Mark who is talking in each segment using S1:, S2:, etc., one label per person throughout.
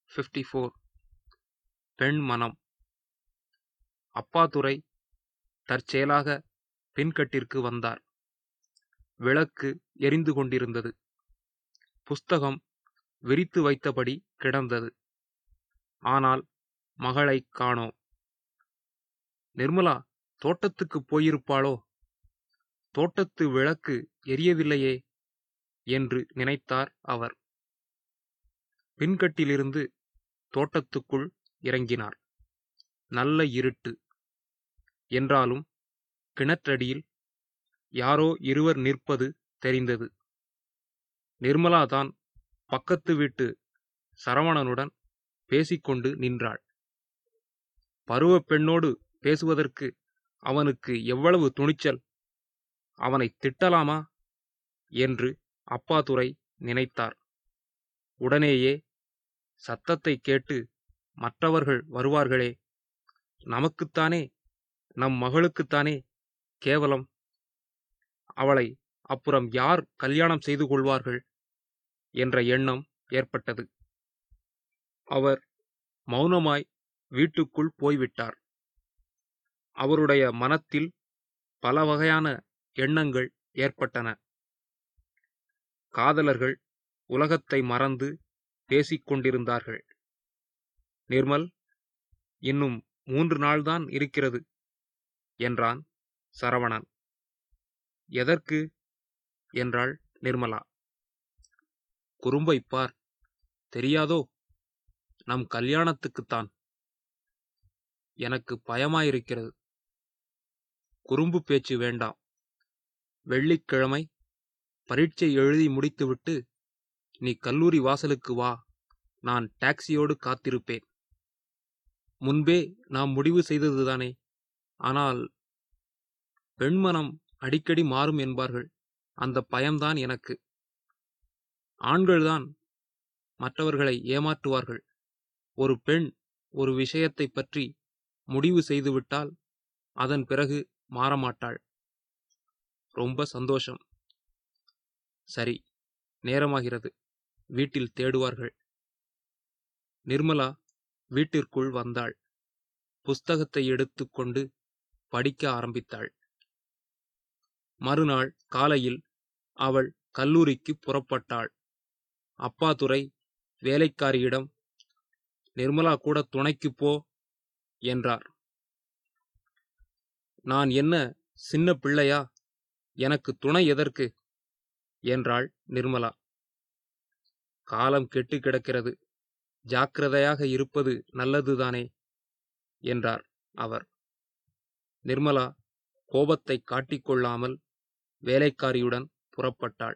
S1: fifty four பெண் மனம் அப்பாதுரை தற்செயலாக பின்கட்டிற்கு வந்தார் விளக்கு எரிந்து கொண்டிருந்தது புஸ்தகம் விரித்து வைத்தபடி கிடந்தது ஆனால் மகளை காணோம் நிர்மலா தோட்டத்துக்கு போயிருப்பாளோ தோட்டத்து விளக்கு எரியவில்லையே என்று நினைத்தார் அவர் பின்கட்டிலிருந்து தோட்டத்துக்குள் இறங்கினார் நல்ல இருட்டு என்றாலும் கிணற்றடியில் யாரோ இருவர் நிற்பது தெரிந்தது நிர்மலா தான் பக்கத்து வீட்டு சரவணனுடன் பேசிக்கொண்டு நின்றாள் பருவப் பெண்ணோடு பேசுவதற்கு அவனுக்கு எவ்வளவு துணிச்சல் அவனை திட்டலாமா என்று அப்பாதுரை நினைத்தார் உடனேயே சத்தத்தை கேட்டு மற்றவர்கள் வருவார்களே நமக்குத்தானே நம் மகளுக்குத்தானே கேவலம் அவளை அப்புறம் யார் கல்யாணம் செய்து கொள்வார்கள் என்ற எண்ணம் ஏற்பட்டது அவர் மௌனமாய் வீட்டுக்குள் போய்விட்டார் அவருடைய மனத்தில் பல வகையான எண்ணங்கள் ஏற்பட்டன காதலர்கள் உலகத்தை மறந்து பேசிக் கொண்டிருந்தார்கள் நிர்மல் இன்னும் மூன்று நாள்தான் இருக்கிறது என்றான் சரவணன் எதற்கு என்றாள் நிர்மலா குறும்பை பார் தெரியாதோ நம் கல்யாணத்துக்குத்தான் எனக்கு பயமாயிருக்கிறது குறும்பு பேச்சு வேண்டாம் வெள்ளிக்கிழமை பரீட்சை எழுதி முடித்துவிட்டு நீ கல்லூரி வாசலுக்கு வா நான் டாக்ஸியோடு காத்திருப்பேன் முன்பே நாம் முடிவு செய்ததுதானே ஆனால் பெண்மனம் அடிக்கடி மாறும் என்பார்கள் அந்த பயம்தான் எனக்கு ஆண்கள்தான் மற்றவர்களை ஏமாற்றுவார்கள் ஒரு பெண் ஒரு விஷயத்தை பற்றி முடிவு செய்துவிட்டால் அதன் பிறகு மாறமாட்டாள் ரொம்ப சந்தோஷம் சரி நேரமாகிறது வீட்டில் தேடுவார்கள் நிர்மலா வீட்டிற்குள் வந்தாள் புஸ்தகத்தை எடுத்துக்கொண்டு படிக்க ஆரம்பித்தாள் மறுநாள் காலையில் அவள் கல்லூரிக்கு புறப்பட்டாள் அப்பாதுரை வேலைக்காரியிடம் நிர்மலா கூட துணைக்கு போ என்றார் நான் என்ன சின்ன பிள்ளையா எனக்கு துணை எதற்கு என்றாள் நிர்மலா காலம் கெட்டு கிடக்கிறது ஜாக்கிரதையாக இருப்பது நல்லதுதானே என்றார் அவர் நிர்மலா கோபத்தை காட்டிக்கொள்ளாமல் வேலைக்காரியுடன் புறப்பட்டாள்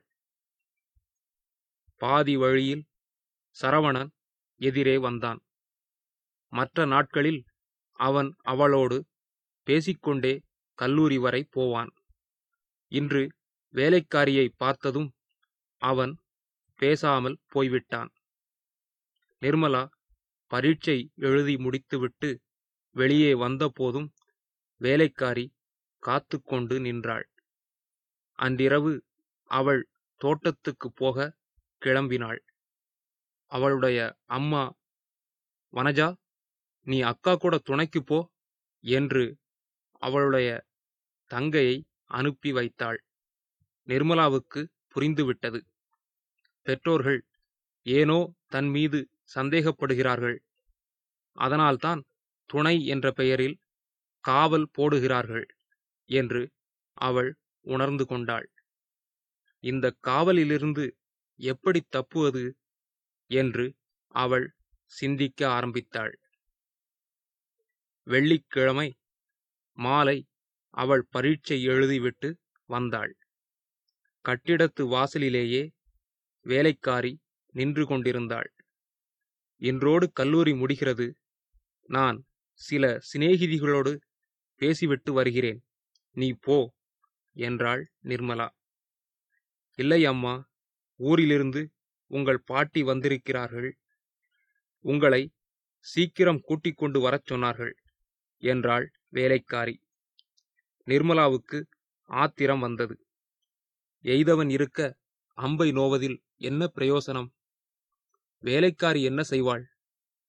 S1: பாதி வழியில் சரவணன் எதிரே வந்தான் மற்ற நாட்களில் அவன் அவளோடு பேசிக்கொண்டே கல்லூரி வரை போவான் இன்று வேலைக்காரியை பார்த்ததும் அவன் பேசாமல் போய்விட்டான் நிர்மலா பரீட்சை எழுதி முடித்துவிட்டு வெளியே வந்தபோதும் வேலைக்காரி காத்து கொண்டு நின்றாள் அன்றிரவு அவள் தோட்டத்துக்கு போக கிளம்பினாள் அவளுடைய அம்மா வனஜா நீ அக்கா கூட துணைக்கு போ என்று அவளுடைய தங்கையை அனுப்பி வைத்தாள் நிர்மலாவுக்கு புரிந்துவிட்டது பெற்றோர்கள் ஏனோ தன் மீது சந்தேகப்படுகிறார்கள் அதனால்தான் துணை என்ற பெயரில் காவல் போடுகிறார்கள் என்று அவள் உணர்ந்து கொண்டாள் இந்த காவலிலிருந்து எப்படி தப்புவது என்று அவள் சிந்திக்க ஆரம்பித்தாள் வெள்ளிக்கிழமை மாலை அவள் பரீட்சை எழுதிவிட்டு வந்தாள் கட்டிடத்து வாசலிலேயே வேலைக்காரி நின்று கொண்டிருந்தாள் இன்றோடு கல்லூரி முடிகிறது நான் சில சிநேகிதிகளோடு பேசிவிட்டு வருகிறேன் நீ போ என்றாள் நிர்மலா இல்லை அம்மா ஊரிலிருந்து உங்கள் பாட்டி வந்திருக்கிறார்கள் உங்களை சீக்கிரம் கூட்டிக் கொண்டு வரச் சொன்னார்கள் என்றாள் வேலைக்காரி நிர்மலாவுக்கு ஆத்திரம் வந்தது எய்தவன் இருக்க அம்பை நோவதில் என்ன பிரயோசனம் வேலைக்காரி என்ன செய்வாள்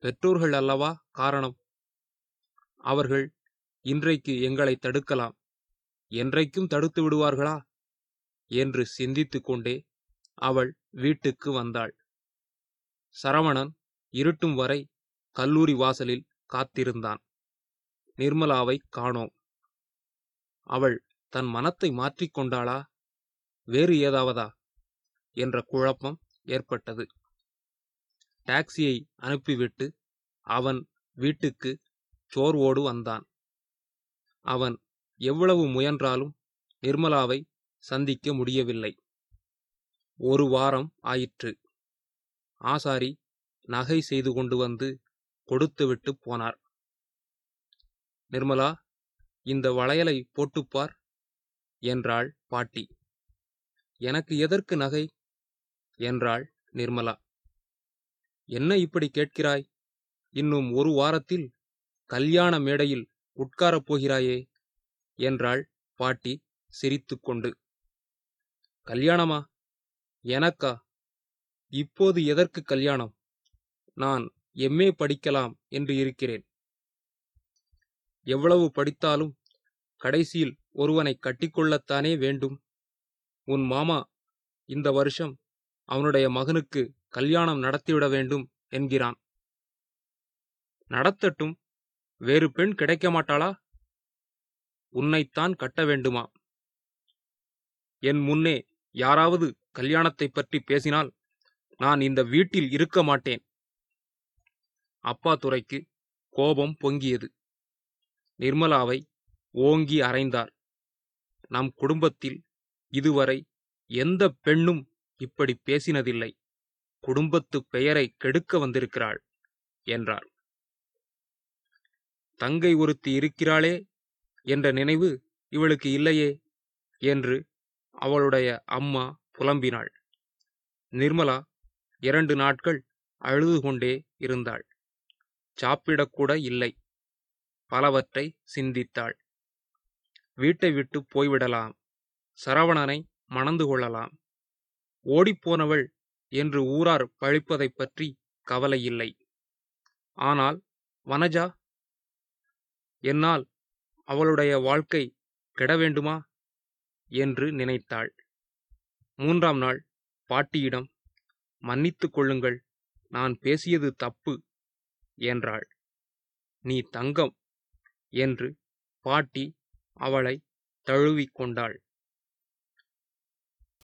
S1: பெற்றோர்கள் அல்லவா காரணம் அவர்கள் இன்றைக்கு எங்களை தடுக்கலாம் என்றைக்கும் தடுத்து விடுவார்களா என்று சிந்தித்துக் கொண்டே அவள் வீட்டுக்கு வந்தாள் சரவணன் இருட்டும் வரை கல்லூரி வாசலில் காத்திருந்தான் நிர்மலாவை காணோம் அவள் தன் மனத்தை மாற்றிக் கொண்டாளா வேறு ஏதாவதா என்ற குழப்பம் ஏற்பட்டது டாக்ஸியை அனுப்பிவிட்டு அவன் வீட்டுக்கு சோர்வோடு வந்தான் அவன் எவ்வளவு முயன்றாலும் நிர்மலாவை சந்திக்க முடியவில்லை ஒரு வாரம் ஆயிற்று ஆசாரி நகை செய்து கொண்டு வந்து கொடுத்துவிட்டு போனார் நிர்மலா இந்த வளையலை போட்டுப்பார் என்றாள் பாட்டி எனக்கு எதற்கு நகை என்றாள் நிர்மலா என்ன இப்படி கேட்கிறாய் இன்னும் ஒரு வாரத்தில் கல்யாண மேடையில் உட்காரப் போகிறாயே என்றாள் பாட்டி சிரித்துக்கொண்டு கல்யாணமா எனக்கா இப்போது எதற்கு கல்யாணம் நான் எம்ஏ படிக்கலாம் என்று இருக்கிறேன் எவ்வளவு படித்தாலும் கடைசியில் ஒருவனை கட்டிக்கொள்ளத்தானே வேண்டும் உன் மாமா இந்த வருஷம் அவனுடைய மகனுக்கு கல்யாணம் நடத்திவிட வேண்டும் என்கிறான் நடத்தட்டும் வேறு பெண் கிடைக்க மாட்டாளா உன்னைத்தான் கட்ட வேண்டுமா என் முன்னே யாராவது கல்யாணத்தை பற்றி பேசினால் நான் இந்த வீட்டில் இருக்க மாட்டேன் அப்பா துரைக்கு கோபம் பொங்கியது நிர்மலாவை ஓங்கி அறைந்தார் நம் குடும்பத்தில் இதுவரை எந்த பெண்ணும் இப்படி பேசினதில்லை குடும்பத்து பெயரை கெடுக்க வந்திருக்கிறாள் என்றார் தங்கை ஒருத்தி இருக்கிறாளே என்ற நினைவு இவளுக்கு இல்லையே என்று அவளுடைய அம்மா புலம்பினாள் நிர்மலா இரண்டு நாட்கள் அழுது கொண்டே இருந்தாள் சாப்பிடக்கூட இல்லை பலவற்றை சிந்தித்தாள் வீட்டை விட்டு போய்விடலாம் சரவணனை மணந்து கொள்ளலாம் ஓடிப்போனவள் என்று ஊரார் பழிப்பதைப் பற்றி கவலை இல்லை ஆனால் வனஜா என்னால் அவளுடைய வாழ்க்கை கெட வேண்டுமா என்று நினைத்தாள் மூன்றாம் நாள் பாட்டியிடம் மன்னித்துக் கொள்ளுங்கள் நான் பேசியது தப்பு என்றாள் நீ தங்கம் என்று பாட்டி அவளை தழுவிக் கொண்டாள்